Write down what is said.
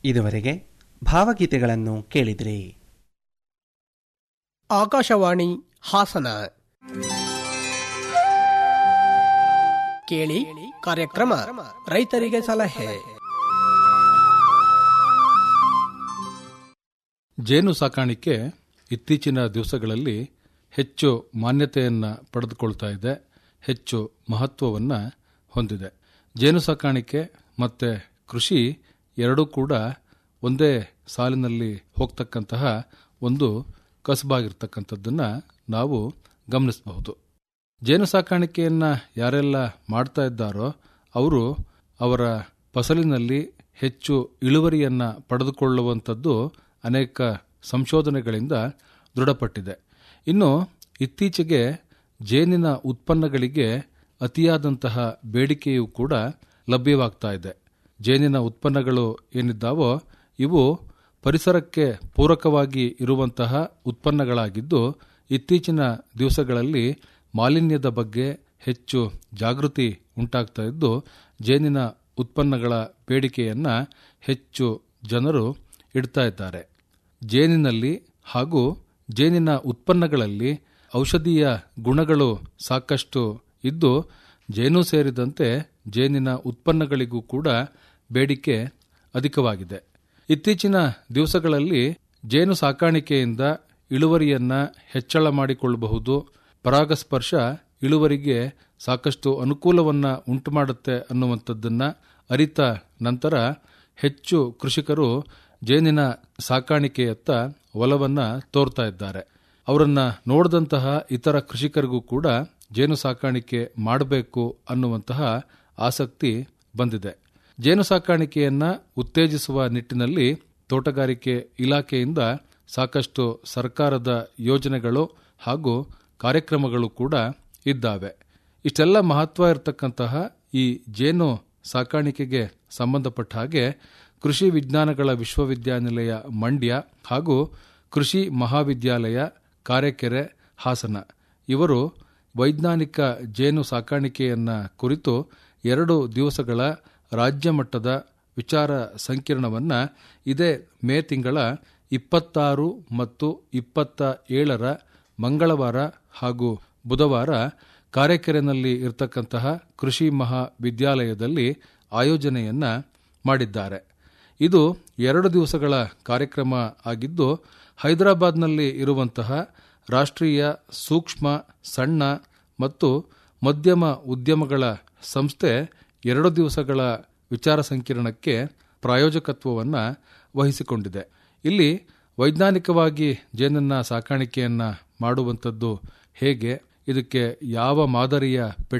ಇದುವರೆಗೆ ಭಾವಗೀತೆಗಳನ್ನು ಕೇಳಿದ್ರಿ ಆಕಾಶವಾಣಿ ಹಾಸನ ಕೇಳಿ ಕಾರ್ಯಕ್ರಮ ರೈತರಿಗೆ ಸಲಹೆ ಜೇನು ಸಾಕಾಣಿಕೆ ಇತ್ತೀಚಿನ ದಿವಸಗಳಲ್ಲಿ ಹೆಚ್ಚು ಮಾನ್ಯತೆಯನ್ನು ಪಡೆದುಕೊಳ್ತಾ ಇದೆ ಹೆಚ್ಚು ಮಹತ್ವವನ್ನು ಹೊಂದಿದೆ ಜೇನು ಸಾಕಾಣಿಕೆ ಮತ್ತು ಕೃಷಿ ಎರಡೂ ಕೂಡ ಒಂದೇ ಸಾಲಿನಲ್ಲಿ ಹೋಗ್ತಕ್ಕಂತಹ ಒಂದು ಕಸಬಾಗಿರ್ತಕ್ಕಂಥದ್ದನ್ನು ನಾವು ಗಮನಿಸಬಹುದು ಜೇನು ಸಾಕಾಣಿಕೆಯನ್ನು ಯಾರೆಲ್ಲ ಮಾಡ್ತಾ ಇದ್ದಾರೋ ಅವರು ಅವರ ಫಸಲಿನಲ್ಲಿ ಹೆಚ್ಚು ಇಳುವರಿಯನ್ನು ಪಡೆದುಕೊಳ್ಳುವಂಥದ್ದು ಅನೇಕ ಸಂಶೋಧನೆಗಳಿಂದ ದೃಢಪಟ್ಟಿದೆ ಇನ್ನು ಇತ್ತೀಚೆಗೆ ಜೇನಿನ ಉತ್ಪನ್ನಗಳಿಗೆ ಅತಿಯಾದಂತಹ ಬೇಡಿಕೆಯೂ ಕೂಡ ಲಭ್ಯವಾಗ್ತಾ ಇದೆ ಜೇನಿನ ಉತ್ಪನ್ನಗಳು ಏನಿದ್ದಾವೋ ಇವು ಪರಿಸರಕ್ಕೆ ಪೂರಕವಾಗಿ ಇರುವಂತಹ ಉತ್ಪನ್ನಗಳಾಗಿದ್ದು ಇತ್ತೀಚಿನ ದಿವಸಗಳಲ್ಲಿ ಮಾಲಿನ್ಯದ ಬಗ್ಗೆ ಹೆಚ್ಚು ಜಾಗೃತಿ ಉಂಟಾಗ್ತಾ ಇದ್ದು ಜೇನಿನ ಉತ್ಪನ್ನಗಳ ಬೇಡಿಕೆಯನ್ನು ಹೆಚ್ಚು ಜನರು ಇಡ್ತಾ ಇದ್ದಾರೆ ಜೇನಿನಲ್ಲಿ ಹಾಗೂ ಜೇನಿನ ಉತ್ಪನ್ನಗಳಲ್ಲಿ ಔಷಧೀಯ ಗುಣಗಳು ಸಾಕಷ್ಟು ಇದ್ದು ಜೇನು ಸೇರಿದಂತೆ ಜೇನಿನ ಉತ್ಪನ್ನಗಳಿಗೂ ಕೂಡ ಬೇಡಿಕೆ ಅಧಿಕವಾಗಿದೆ ಇತ್ತೀಚಿನ ದಿವಸಗಳಲ್ಲಿ ಜೇನು ಸಾಕಾಣಿಕೆಯಿಂದ ಇಳುವರಿಯನ್ನ ಹೆಚ್ಚಳ ಮಾಡಿಕೊಳ್ಳಬಹುದು ಪರಾಗಸ್ಪರ್ಶ ಇಳುವರಿಗೆ ಸಾಕಷ್ಟು ಅನುಕೂಲವನ್ನ ಉಂಟುಮಾಡುತ್ತೆ ಅನ್ನುವಂಥದ್ದನ್ನ ಅರಿತ ನಂತರ ಹೆಚ್ಚು ಕೃಷಿಕರು ಜೇನಿನ ಸಾಕಾಣಿಕೆಯತ್ತ ಒಲವನ್ನ ತೋರ್ತಾ ಇದ್ದಾರೆ ಅವರನ್ನ ನೋಡಿದಂತಹ ಇತರ ಕೃಷಿಕರಿಗೂ ಕೂಡ ಜೇನು ಸಾಕಾಣಿಕೆ ಮಾಡಬೇಕು ಅನ್ನುವಂತಹ ಆಸಕ್ತಿ ಬಂದಿದೆ ಜೇನು ಸಾಕಾಣಿಕೆಯನ್ನ ಉತ್ತೇಜಿಸುವ ನಿಟ್ಟಿನಲ್ಲಿ ತೋಟಗಾರಿಕೆ ಇಲಾಖೆಯಿಂದ ಸಾಕಷ್ಟು ಸರ್ಕಾರದ ಯೋಜನೆಗಳು ಹಾಗೂ ಕಾರ್ಯಕ್ರಮಗಳು ಕೂಡ ಇದ್ದಾವೆ ಇಷ್ಟೆಲ್ಲ ಮಹತ್ವ ಇರತಕ್ಕಂತಹ ಈ ಜೇನು ಸಾಕಾಣಿಕೆಗೆ ಸಂಬಂಧಪಟ್ಟ ಹಾಗೆ ಕೃಷಿ ವಿಜ್ಞಾನಗಳ ವಿಶ್ವವಿದ್ಯಾನಿಲಯ ಮಂಡ್ಯ ಹಾಗೂ ಕೃಷಿ ಮಹಾವಿದ್ಯಾಲಯ ಕಾರೆಕೆರೆ ಹಾಸನ ಇವರು ವೈಜ್ಞಾನಿಕ ಜೇನು ಸಾಕಾಣಿಕೆಯನ್ನ ಕುರಿತು ಎರಡು ದಿವಸಗಳ ರಾಜ್ಯ ಮಟ್ಟದ ವಿಚಾರ ಸಂಕಿರಣವನ್ನು ಇದೇ ಮೇ ತಿಂಗಳ ಇಪ್ಪತ್ತಾರು ಮತ್ತು ಇಪ್ಪತ್ತ ಏಳರ ಮಂಗಳವಾರ ಹಾಗೂ ಬುಧವಾರ ಕಾರೆಕೆರೆನಲ್ಲಿ ಇರತಕ್ಕಂತಹ ಕೃಷಿ ಮಹಾವಿದ್ಯಾಲಯದಲ್ಲಿ ಆಯೋಜನೆಯನ್ನ ಮಾಡಿದ್ದಾರೆ ಇದು ಎರಡು ದಿವಸಗಳ ಕಾರ್ಯಕ್ರಮ ಆಗಿದ್ದು ಹೈದರಾಬಾದ್ನಲ್ಲಿ ಇರುವಂತಹ ರಾಷ್ಟ್ರೀಯ ಸೂಕ್ಷ್ಮ ಸಣ್ಣ ಮತ್ತು ಮಧ್ಯಮ ಉದ್ಯಮಗಳ ಸಂಸ್ಥೆ ಎರಡು ದಿವಸಗಳ ವಿಚಾರ ಸಂಕಿರಣಕ್ಕೆ ಪ್ರಾಯೋಜಕತ್ವವನ್ನು ವಹಿಸಿಕೊಂಡಿದೆ ಇಲ್ಲಿ ವೈಜ್ಞಾನಿಕವಾಗಿ ಜೇನನ್ನ ಸಾಕಾಣಿಕೆಯನ್ನ ಮಾಡುವಂಥದ್ದು ಹೇಗೆ ಇದಕ್ಕೆ ಯಾವ ಮಾದರಿಯ